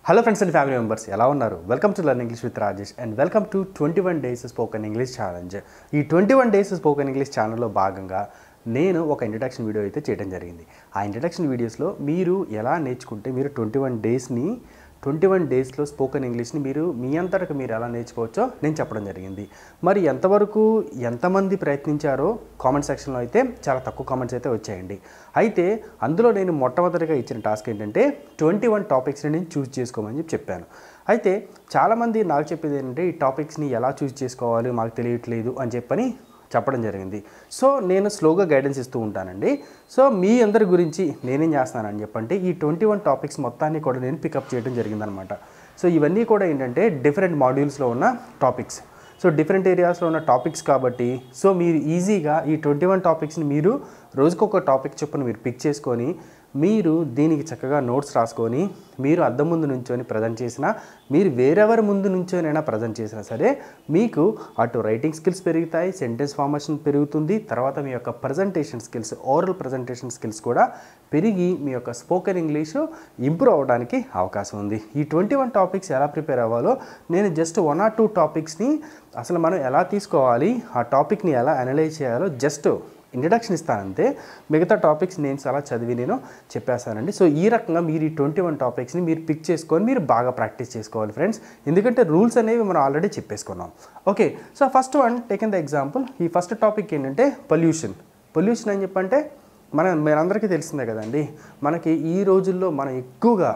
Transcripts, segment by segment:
hello friends and family members ఎలా ఉన్నారు welcome to learn English with Rajesh and welcome to twenty one days spoken English challenge ఈ twenty one days spoken English ఛానల్లో భాగంగా నేను ఒక introduction video అయితే చేయడం జరిగింది ఆ ఇంట్రడక్షన్ వీడియోస్లో మీరు ఎలా నేర్చుకుంటే మీరు ట్వంటీ వన్ డేస్ని ట్వంటీ వన్ డేస్లో స్పోకెన్ ఇంగ్లీష్ని మీరు మీ అంతటకు మీరు ఎలా నేర్చుకోవచ్చో నేను చెప్పడం జరిగింది మరి ఎంతవరకు ఎంతమంది ప్రయత్నించారో కామెంట్ సెక్షన్లో అయితే చాలా తక్కువ కామెంట్స్ అయితే వచ్చాయండి అయితే అందులో నేను మొట్టమొదటిగా ఇచ్చిన టాస్క్ ఏంటంటే ట్వంటీ వన్ టాపిక్స్ని నేను చూస్ చేసుకోమని చెప్పి చెప్పాను అయితే చాలామంది నాకు చెప్పేది ఏంటంటే ఈ టాపిక్స్ని ఎలా చూస్ చేసుకోవాలి మాకు తెలియట్లేదు అని చెప్పని చెప్పడం జరిగింది సో నేను స్లోగా గైడెన్స్ ఇస్తూ ఉంటానండి సో మీ అందరి గురించి నేనేం చేస్తున్నానని చెప్పంటే ఈ ట్వంటీ వన్ టాపిక్స్ మొత్తాన్ని కూడా నేను పికప్ చేయడం జరిగిందనమాట సో ఇవన్నీ కూడా ఏంటంటే డిఫరెంట్ మాడ్యూల్స్లో ఉన్న టాపిక్స్ సో డిఫరెంట్ ఏరియాస్లో ఉన్న టాపిక్స్ కాబట్టి సో మీరు ఈజీగా ఈ ట్వంటీ వన్ టాపిక్స్ని మీరు రోజుకొక టాపిక్ చొప్పున మీరు పిక్ చేసుకొని మీరు దీనికి చక్కగా నోట్స్ రాసుకొని మీరు అద్దం ముందు నుంచొని ప్రజెంట్ చేసినా మీరు వేరెవరి ముందు నుంచోనైనా ప్రజెంట్ చేసినా సరే మీకు అటు రైటింగ్ స్కిల్స్ పెరుగుతాయి సెంటెన్స్ ఫార్మేషన్ పెరుగుతుంది తర్వాత మీ యొక్క presentation skills oral presentation skills కూడా పెరిగి మీ యొక్క స్పోకెన్ ఇంగ్లీషు ఇంప్రూవ్ అవ్వడానికి అవకాశం ఉంది ఈ ట్వంటీ వన్ టాపిక్స్ ఎలా ప్రిపేర్ అవ్వాలో నేను జస్ట్ వన్ ఆర్ టూ టాపిక్స్ని అసలు మనం ఎలా తీసుకోవాలి ఆ టాపిక్ని ఎలా అనలైజ్ చేయాలో జస్ట్ ఇంట్రడక్షన్ ఇస్తానంతే మిగతా టాపిక్స్ నేమ్స్ అలా చదివి నేను చెప్పేస్తానండి సో ఈ రకంగా మీరు ఈ ట్వంటీ వన్ టాపిక్స్ని మీరు పిక్ చేసుకొని మీరు బాగా ప్రాక్టీస్ చేసుకోవాలి ఫ్రెండ్స్ ఎందుకంటే రూల్స్ అనేవి మనం ఆల్రెడీ చెప్పేసుకున్నాం okay so first one taken the example ఈ ఫస్ట్ టాపిక్ ఏంటంటే పొల్యూషన్ పొల్యూషన్ అని చెప్పంటే మన మనందరికీ తెలిసిందే కదండి మనకి ఈ రోజుల్లో మనం ఎక్కువగా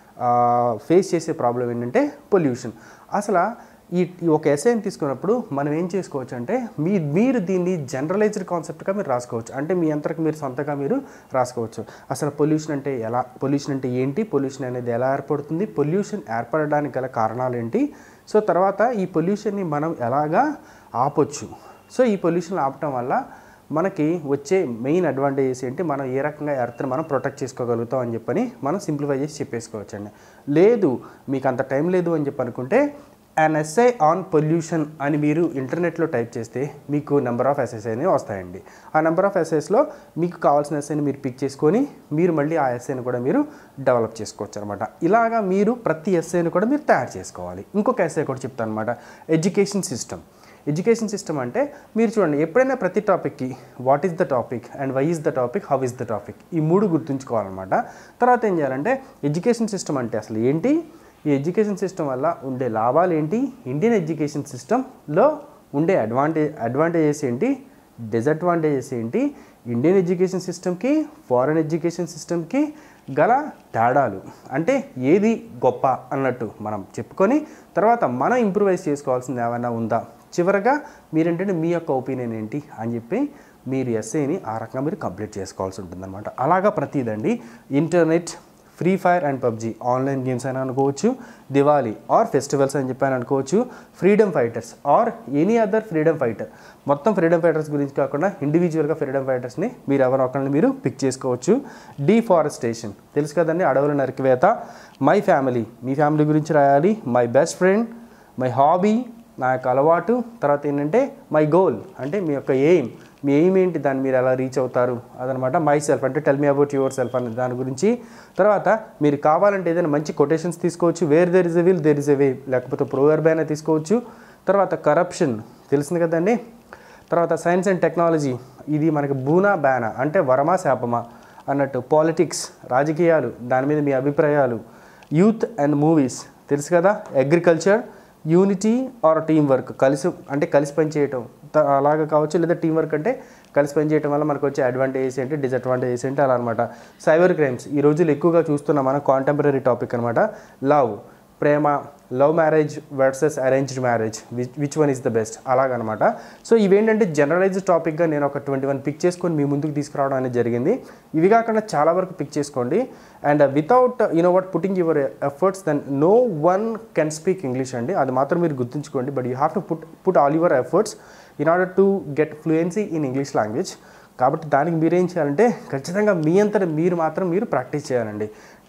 ఫేస్ చేసే ప్రాబ్లం ఏంటంటే పొల్యూషన్ అసలు ఈ ఈ ఒక ఎస్ఐని తీసుకున్నప్పుడు మనం ఏం చేసుకోవచ్చు అంటే మీ మీరు దీన్ని జనరలైజ్డ్ కాన్సెప్ట్గా మీరు రాసుకోవచ్చు అంటే మీ అంతరకు మీరు సొంతగా మీరు రాసుకోవచ్చు అసలు పొల్యూషన్ అంటే ఎలా పొల్యూషన్ అంటే ఏంటి పొల్యూషన్ అనేది ఎలా ఏర్పడుతుంది పొల్యూషన్ ఏర్పడడానికి గల కారణాలు ఏంటి సో తర్వాత ఈ పొల్యూషన్ని మనం ఎలాగా ఆపొచ్చు సో ఈ పొల్యూషన్ ఆపటం వల్ల మనకి వచ్చే మెయిన్ అడ్వాంటేజెస్ ఏంటి మనం ఏ రకంగా ఎర్త్ని మనం ప్రొటెక్ట్ చేసుకోగలుగుతాం అని చెప్పని మనం సింప్లిఫై చేసి చెప్పేసుకోవచ్చు అండి లేదు మీకు అంత టైం లేదు అని చెప్పి అనుకుంటే అన్ ఎస్ఐ ఆన్ పొల్యూషన్ అని మీరు ఇంటర్నెట్లో టైప్ చేస్తే మీకు నెంబర్ ఆఫ్ ఎస్ఐస్ అనేవి వస్తాయండి ఆ నెంబర్ ఆఫ్ ఎస్ఐస్లో మీకు కావాల్సిన ఎస్ఐని మీరు పిక్ చేసుకొని మీరు మళ్ళీ ఆ ఎస్ఐని కూడా మీరు డెవలప్ చేసుకోవచ్చు అనమాట ఇలాగా మీరు ప్రతి ఎస్ఐని కూడా మీరు తయారు చేసుకోవాలి ఇంకొక ఎస్ఐ కూడా చెప్తాను అనమాట ఎడ్యుకేషన్ సిస్టమ్ ఎడ్యుకేషన్ సిస్టమ్ అంటే మీరు చూడండి ఎప్పుడైనా ప్రతి టాపిక్కి what is the topic and why is the topic how is the topic ఈ మూడు గుర్తుంచుకోవాలన్నమాట తర్వాత ఏం చేయాలంటే ఎడ్యుకేషన్ సిస్టమ్ అంటే అసలు ఏంటి ఈ ఎడ్యుకేషన్ సిస్టమ్ వల్ల ఉండే లాభాలు ఏంటి ఇండియన్ ఎడ్యుకేషన్ సిస్టంలో ఉండే అడ్వాంటేజ్ అడ్వాంటేజెస్ ఏంటి డిసడ్వాంటేజెస్ ఏంటి ఇండియన్ ఎడ్యుకేషన్ సిస్టమ్కి ఫారెన్ ఎడ్యుకేషన్ సిస్టమ్కి గల తేడాలు అంటే ఏది గొప్ప అన్నట్టు మనం చెప్పుకొని తర్వాత మనం ఇంప్రూవైజ్ చేసుకోవాల్సింది ఏమైనా ఉందా చివరగా మీరేంటంటే మీ యొక్క ఒపీనియన్ ఏంటి అని చెప్పి మీరు ఎస్ఏని ఆ రకంగా మీరు కంప్లీట్ చేసుకోవాల్సి ఉంటుందన్నమాట అలాగా ప్రతిదండి internet free fire and PUBG online games అని అనుకోవచ్చు దివాళీ ఆర్ ఫెస్టివల్స్ అని చెప్పని అనుకోవచ్చు freedom fighters or any other freedom fighter మొత్తం ఫ్రీడమ్ ఫైటర్స్ గురించి కాకుండా ఇండివిజువల్గా ఫ్రీడమ్ ఫైటర్స్ని మీరు ఎవరో ఒకరిని మీరు పిక్ చేసుకోవచ్చు డీఫారెస్టేషన్ తెలుసు కదండి అడవుల నరికివేత మై ఫ్యామిలీ మీ ఫ్యామిలీ గురించి రాయాలి my best friend my hobby నా యొక్క అలవాటు తర్వాత ఏంటంటే మై గోల్ అంటే మీ యొక్క ఎయిమ్ మీ ఎయిమ్ ఏంటి దాన్ని మీరు ఎలా రీచ్ అవుతారు అదనమాట మై సెల్ఫ్ అంటే tell me about yourself అనే దాని గురించి తర్వాత మీరు కావాలంటే ఏదైనా మంచి కొటేషన్స్ తీసుకోవచ్చు where there is a will there is a way లేకపోతే ప్రోవర్బ్ అయినా తీసుకోవచ్చు తర్వాత కరప్షన్ తెలిసింది కదండి తర్వాత సైన్స్ అండ్ టెక్నాలజీ ఇది మనకి బూనా బ్యానా అంటే వరమా శాపమా అన్నట్టు పాలిటిక్స్ రాజకీయాలు దాని మీద మీ అభిప్రాయాలు యూత్ అండ్ మూవీస్ తెలుసు కదా agriculture unity or teamwork కలిసి అంటే కలిసి పనిచేయటం త- అలాగా కావచ్చు లేదా టీం వర్క్ అంటే కలిసి పనిచేయటం వల్ల మనకు వచ్చే అడ్వాంటేజెస్ ఏంటి డిసడ్వాంటేజెస్ ఏంటి అలా అనమాట సైబర్ క్రైమ్స్ ఈ రోజులు ఎక్కువగా చూస్తున్నాం మనం కాంటెంపరీ టాపిక్ అనమాట లవ్ ప్రేమ love marriage versus arranged marriage which which one is the best అలాగనమాట సో ఇవేంటంటే జనరలైజ్డ్ టాపిక్గా నేను ఒక ట్వంటీ వన్ పిక్ చేసుకొని మీ ముందుకు తీసుకురావడం అనేది జరిగింది ఇవి కాకుండా చాలా వరకు పిక్ చేసుకోండి and without you know what putting your efforts then no one can speak English అండి అది మాత్రం మీరు గుర్తుంచుకోండి but you have to put put all your efforts in order to get fluency in English language కాబట్టి దానికి మీరేం చేయాలంటే ఖచ్చితంగా మీ అంతటా మీరు మాత్రం మీరు ప్రాక్టీస్ చేయాలండి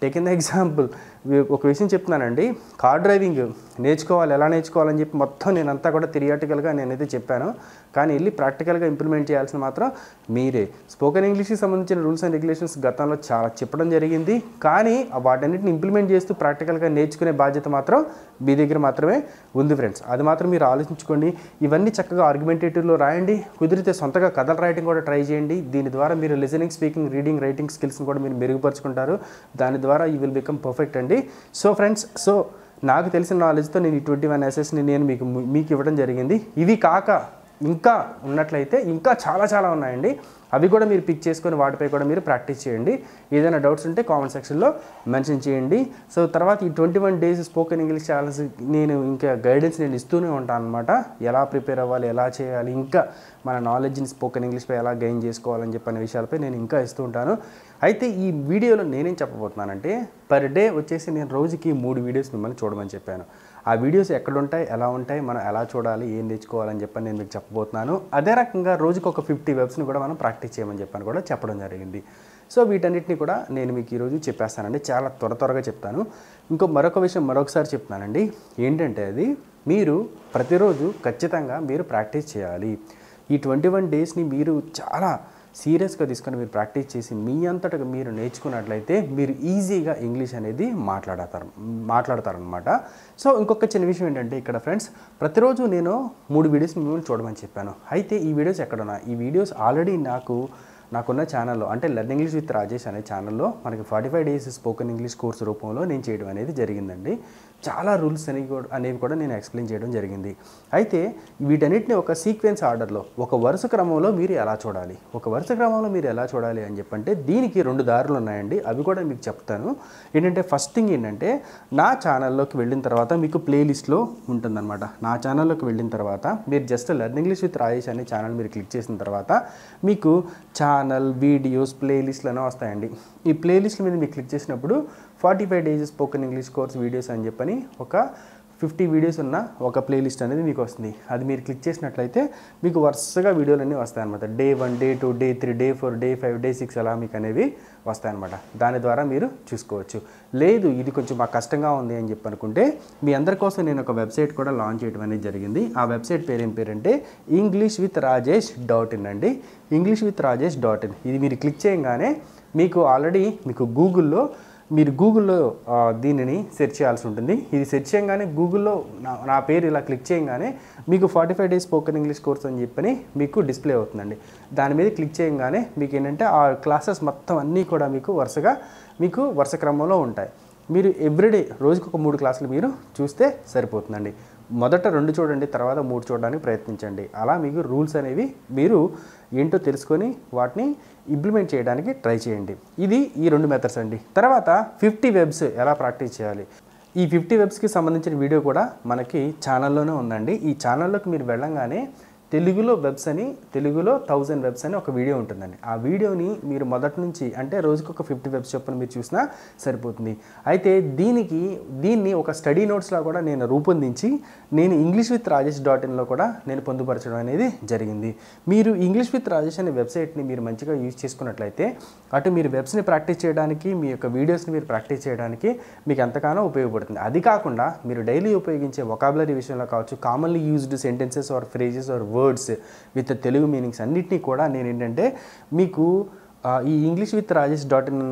టేకిన్ ద ఎగ్జాంపుల్ ఒక విషయం చెప్తున్నానండి కార్ డ్రైవింగ్ నేర్చుకోవాలి ఎలా నేర్చుకోవాలని చెప్పి మొత్తం నేనంతా కూడా థిరియాటికల్గా నేనైతే చెప్పాను కానీ వెళ్ళి ప్రాక్టికల్గా ఇంప్లిమెంట్ చేయాల్సిన మాత్రం మీరే స్పోకెన్ ఇంగ్లీష్కి సంబంధించిన రూల్స్ అండ్ రెగ్యులేషన్స్ గతంలో చాలా చెప్పడం జరిగింది కానీ వాటన్నిటిని ఇంప్లిమెంట్ చేస్తూ ప్రాక్టికల్గా నేర్చుకునే బాధ్యత మాత్రం మీ దగ్గర మాత్రమే ఉంది ఫ్రెండ్స్ అది మాత్రం మీరు ఆలోచించుకోండి ఇవన్నీ చక్కగా ఆర్గ్యుమెంటేటివ్లో రాయండి కుదిరితే సొంతగా కథలు రాయడం కూడా ట్రై చేయండి దీని ద్వారా మీరు లిజనింగ్ స్పీకింగ్ రీడింగ్ రైటింగ్ స్కిల్స్ని కూడా మీరు మెరుగుపరుచుకుంటారు దాని ద్వారా యూ విల్ బికమ్ పర్ఫెక్ట్ అండి సో ఫ్రెండ్స్ సో నాకు తెలిసిన నాలెడ్జ్తో నేను ఈ ట్వంటీ వన్ ఎస్ఎస్ని నేను మీకు మీకు ఇవ్వడం జరిగింది ఇవి కాక ఇంకా ఉన్నట్లయితే ఇంకా చాలా చాలా ఉన్నాయండి అవి కూడా మీరు పిక్ చేసుకొని వాటిపై కూడా మీరు ప్రాక్టీస్ చేయండి ఏదైనా డౌట్స్ ఉంటే కామెంట్ సెక్షన్లో మెన్షన్ చేయండి సో తర్వాత ఈ twenty one days spoken English channels నేను ఇంకా గైడెన్స్ నేను ఇస్తూనే ఉంటాను అనమాట ఎలా ప్రిపేర్ అవ్వాలి ఎలా చేయాలి ఇంకా మన నాలెడ్జ్ని స్పోకెన్ ఇంగ్లీష్పై ఎలా గెయిన్ చేసుకోవాలని చెప్పిన విషయాలపై నేను ఇంకా ఇస్తూ ఉంటాను అయితే ఈ వీడియోలో నేనేం చెప్పబోతున్నానంటే పర్ డే వచ్చేసి నేను రోజుకి మూడు వీడియోస్ మిమ్మల్ని చూడమని చెప్పాను ఆ వీడియోస్ ఎక్కడ ఉంటాయి ఎలా ఉంటాయి మనం ఎలా చూడాలి ఏం నేర్చుకోవాలని చెప్పని నేను మీకు చెప్పబోతున్నాను అదే రకంగా రోజుకి ఒక ఫిఫ్టీ వెబ్స్ని కూడా మనం ప్రాక్టీస్ చేయమని చెప్పని కూడా చెప్పడం జరిగింది సో వీటన్నిటిని కూడా నేను మీకు ఈరోజు చెప్పేస్తానండి చాలా త్వర త్వరగా చెప్తాను ఇంకో మరొక విషయం మరొకసారి చెప్తున్నానండి ఏంటంటే అది మీరు ప్రతిరోజు ఖచ్చితంగా మీరు ప్రాక్టీస్ చేయాలి ఈ ట్వంటీ వన్ డేస్ని మీరు చాలా సీరియస్గా తీసుకొని మీరు ప్రాక్టీస్ చేసి మీ అంతటా మీరు నేర్చుకున్నట్లయితే మీరు ఈజీగా ఇంగ్లీష్ అనేది మాట్లాడతారు మాట్లాడతారనమాట సో ఇంకొక చిన్న విషయం ఏంటంటే ఇక్కడ ఫ్రెండ్స్ ప్రతిరోజు నేను మూడు వీడియోస్ మిమ్మల్ని చూడమని చెప్పాను అయితే ఈ వీడియోస్ ఎక్కడున్నా ఈ వీడియోస్ ఆల్రెడీ నాకు నాకున్న ఛానల్లో అంటే లెర్న్ ఇంగ్లీష్ విత్ రాజేష్ అనే ఛానల్లో మనకి forty five days spoken English course రూపంలో నేను చేయడం అనేది జరిగిందండి చాలా రూల్స్ అనేవి కూడా అనేవి కూడా నేను ఎక్స్ప్లెయిన్ చేయడం జరిగింది అయితే వీటన్నిటిని ఒక సీక్వెన్స్ ఆర్డర్లో ఒక వరుస క్రమంలో మీరు ఎలా చూడాలి ఒక వరుస క్రమంలో మీరు ఎలా చూడాలి అని చెప్పంటే దీనికి రెండు దారులు ఉన్నాయండి అవి కూడా మీకు చెప్తాను ఏంటంటే ఫస్ట్ థింగ్ ఏంటంటే నా ఛానల్లోకి వెళ్ళిన తర్వాత మీకు ప్లేలిస్ట్లో ఉంటుందన్నమాట నా ఛానల్లోకి వెళ్ళిన తర్వాత మీరు just learn English with Rajesh అనే ఛానల్ మీరు క్లిక్ చేసిన తర్వాత మీకు ఛానల్ వీడియోస్ ప్లేలిస్ట్లు అనేవి వస్తాయండి ఈ ప్లేలిస్ట్ మీద మీరు క్లిక్ చేసినప్పుడు forty five days spoken English course videos అని చెప్పని ఒక ఫిఫ్టీ వీడియోస్ ఉన్న ఒక ప్లేలిస్ట్ అనేది మీకు వస్తుంది అది మీరు క్లిక్ చేసినట్లయితే మీకు వరుసగా వీడియోలు అన్నీ వస్తాయి అనమాట day one day two day three day four day five day six అలా మీకు అనేవి వస్తాయన్నమాట దాని ద్వారా మీరు చూసుకోవచ్చు లేదు ఇది కొంచెం మాకు కష్టంగా ఉంది అని చెప్పి అనుకుంటే మీ అందరి కోసం నేను ఒక వెబ్సైట్ కూడా లాంచ్ చేయడం అనేది జరిగింది ఆ వెబ్సైట్ పేరు ఏం పేరంటే English with Rajesh dot in అండి English with Rajesh dot in ఇది మీరు క్లిక్ చేయగానే మీకు ఆల్రెడీ మీకు గూగుల్లో మీరు గూగుల్లో ఆ, దీనిని సెర్చ్ చేయాల్సి ఉంటుంది ఇది సెర్చ్ చేయగానే గూగుల్లో నా నా పేరు ఇలా క్లిక్ చేయగానే మీకు forty five days spoken English course అని చెప్పని మీకు డిస్ప్లే అవుతుందండి దాని మీద క్లిక్ చేయగానే మీకు ఏంటంటే ఆ క్లాసెస్ మొత్తం అన్నీ కూడా మీకు వరుసగా మీకు వరుస క్రమంలో ఉంటాయి మీరు ఎవ్రీడే రోజుకు ఒక మూడు క్లాసులు మీరు చూస్తే సరిపోతుందండి మొదట రెండు చూడండి తర్వాత మూడు చూడడానికి ప్రయత్నించండి అలా మీకు రూల్స్ అనేవి మీరు ఏంటో తెలుసుకొని వాటిని ఇంప్లిమెంట్ చేయడానికి ట్రై చేయండి ఇది ఈ రెండు మెథడ్స్ అండి తర్వాత ఫిఫ్టీ వెబ్స్ ఎలా ప్రాక్టీస్ చేయాలి ఈ ఫిఫ్టీ వెబ్స్కి సంబంధించిన వీడియో కూడా మనకి ఛానల్లోనే ఉందండి ఈ ఛానల్లోకి మీరు వెళ్ళంగానే తెలుగులో వెబ్స్ అని తెలుగులో థౌజండ్ వెబ్స్ అని ఒక వీడియో ఉంటుందండి ఆ వీడియోని మీరు మొదటి నుంచి అంటే రోజుకి ఒక ఫిఫ్టీ వెబ్స్ చొప్పున మీరు చూసినా సరిపోతుంది అయితే దీనికి దీన్ని ఒక స్టడీ నోట్స్లా కూడా నేను రూపొందించి నేను ఇంగ్లీష్ విత్ రాజేష్ డాట్ ఇన్లో కూడా నేను పొందుపరచడం అనేది జరిగింది మీరు ఇంగ్లీష్ విత్ రాజేష్ అనే వెబ్సైట్ని మీరు మంచిగా యూజ్ చేసుకున్నట్లయితే అటు మీరు వెబ్స్ని ప్రాక్టీస్ చేయడానికి మీ యొక్క వీడియోస్ని మీరు ప్రాక్టీస్ చేయడానికి మీకు ఎంతగానో ఉపయోగపడుతుంది అది కాకుండా మీరు డైలీ ఉపయోగించే వొకాబులరీ విషయంలో కావచ్చు commonly used sentences or phrases or words with Telugu meanings అన్నిటినీ కూడా నేను ఏంటంటే మీకు ఆ, ఈ English with Rajesh dot in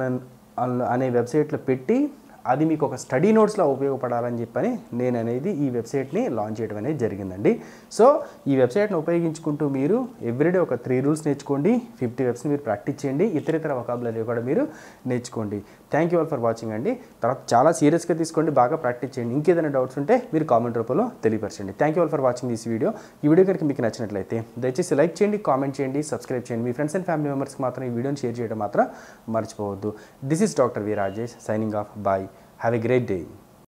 అనే వెబ్సైట్లో పెట్టి అది మీకు ఒక స్టడీ నోట్స్లో ఉపయోగపడాలని చెప్పని నేను అనేది ఈ వెబ్సైట్ని లాంచ్ చేయడం అనేది జరిగిందండి సో ఈ వెబ్సైట్ని ఉపయోగించుకుంటూ మీరు ఎవ్రీడే ఒక త్రీ రూల్స్ నేర్చుకోండి ఫిఫ్టీ వెబ్స్ని మీరు ప్రాక్టీస్ చేయండి ఇతర ఇతర వకాబులరీ కూడా మీరు నేర్చుకోండి thank you all for watching అండి తర్వాత చాలా సీరియస్గా తీసుకోండి బాగా ప్రాక్టీస్ చేయండి ఇంకేదైనా డౌట్స్ ఉంటే మీరు కామెంట్ రూపంలో తెలియపరచండి thank you all for watching this video ఈ వీడియో కనుక మీకు నచ్చినట్లయితే దయచేసి లైక్ చేయండి కామెంట్ చేయండి సబ్స్క్రైబ్ చేయండి మీ ఫ్రెండ్స్ అండ్ ఫ్యామిలీ మెంబర్స్కి మాత్రం ఈ వీడియోని షేర్ చేయడం మాత్రం మర్చిపోవద్దు this is doctor V Rajesh signing off bye have a great day